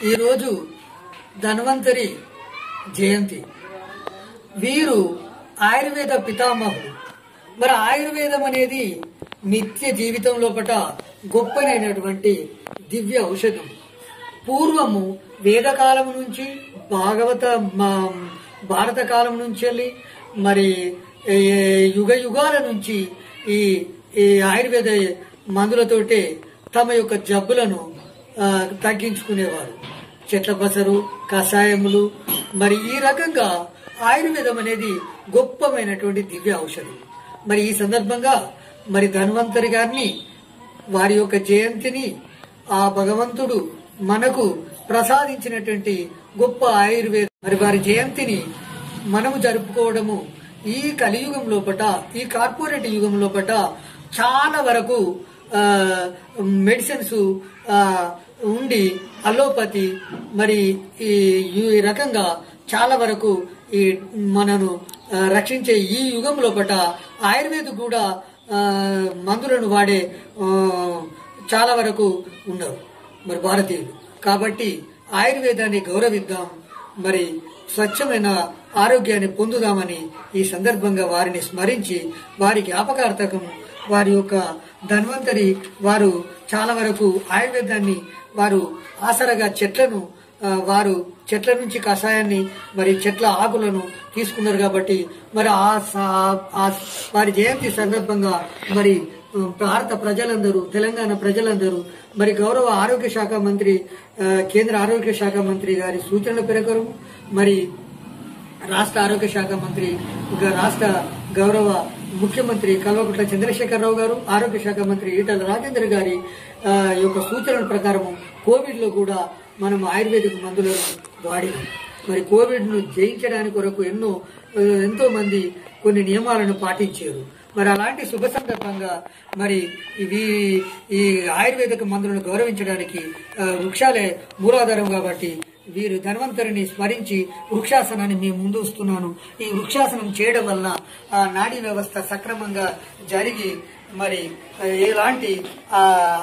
ఈరోజు ధన్వంతరి జయంతి వీరు ఆయుర్వేద పితామహుడు మరి ఆయుర్వేదం అనేది నిత్య జీవితం లోపట గొప్పనైనటువంటి దివ్య ఔషధం పూర్వము వేదకాలం నుంచి భాగవత మా- భారత కాలం నుంచి వెళ్ళి మరి ఏ, యుగ యుగాల నుంచి ఈ ఈ ఆయుర్వేద మందులతోటే తమ యొక్క జబ్బులను ఆ, తగ్గించుకునేవారు చెట్ల పసరు కషాయములు మరి ఈ రకంగా ఆయుర్వేదం అనేది గొప్పమైనటువంటి దివ్య ఔషధం మరి ఈ సందర్భంగా మరి ధన్వంతరి గారిని వారి యొక్క జయంతిని ఆ భగవంతుడు మనకు ప్రసాదించినటువంటి గొప్ప ఆయుర్వేద మరి వారి జయంతిని మనము జరుపుకోవడము ఈ కలియుగం లోపట ఈ కార్పొరేట్ యుగం లోపట చాలా వరకు ఆ, మెడిసిన్స్ ఆ, ఉండి అలోపతి మరి ఈ ఈ రకంగా చాలా వరకు ఈ మనను ఆ, రక్షించే ఈ యుగం లోపట ఆయుర్వేద కూడా ఆ, మందులను వాడే ఆ, చాలా వరకు ఉన్నారు మరి భారతీయులు కాబట్టి ఆయుర్వేదాన్ని గౌరవిద్దాం మరి స్వచ్ఛమైన ఆరోగ్యాన్ని పొందుదామని ఈ సందర్భంగా వారిని స్మరించి వారి జ్ఞాపకార్థకం వారి యొక్క ధన్వంతరి వారు చాలా వరకు ఆయుర్వేదాన్ని వారు ఆసరగా చెట్లను ఆ, వారు చెట్ల నుంచి కషాయాన్ని మరి చెట్ల ఆకులను తీసుకున్నారు కాబట్టి మరి ఆ సా- ఆ వారి జయంతి సందర్భంగా మరి ఉమ్, భారత ప్రజలందరూ తెలంగాణ ప్రజలందరూ మరి గౌరవ ఆరోగ్య శాఖ మంత్రి ఆ, కేంద్ర ఆరోగ్య శాఖ మంత్రి గారి సూచనల ప్రకారం మరి రాష్ట్ర ఆరోగ్య శాఖ మంత్రి ఇంకా రాష్ట్ర గౌరవ ముఖ్యమంత్రి కల్వకుంట్ల చంద్రశేఖరరావు గారు ఆరోగ్య శాఖ మంత్రి ఈటల రాజేందర్ గారి ఆ, యొక్క సూచనల ప్రకారం కోవిడ్ లో కూడా మనం ఆయుర్వేదిక్ మందులను వాడినాం మరి కోవిడ్ ను జయించడానికి కొరకు ఎన్నో ఆ, ఎంతో మంది కొన్ని నియమాలను పాటించారు మరి అలాంటి శుభ సందర్భంగా మరి ఇవి ఈ ఆయుర్వేదిక మందులను గౌరవించడానికి ఆ, వృక్షాలే మూలాధారం కాబట్టి వీరు ధన్వంతరిని స్మరించి వృక్షాసనాన్ని మీ ముందు వస్తున్నాను ఈ వృక్షాసనం చేయడం వల్ల ఆ నాడీ వ్యవస్థ సక్రమంగా జరిగి మరి ఆ, ఎలాంటి ఆ,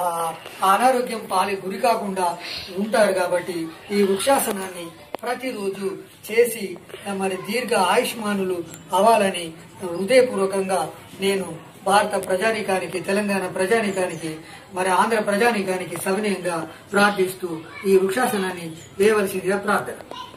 అనారోగ్యం పాలి గురి కాకుండా ఉంటారు కాబట్టి ఈ వృక్షాసనాన్ని ప్రతిరోజు చేసి ఆ, మరి దీర్ఘ ఆయుష్మానులు అవ్వాలని హృదయపూర్వకంగా నేను భారత ప్రజానీకానికి తెలంగాణ ప్రజానీకానికి మరి ఆంధ్ర ప్రజానీకానికి సవినయంగా ప్రార్థిస్తూ ఈ వృక్షాసనాన్ని వేయవలసిందిగా ప్రార్థన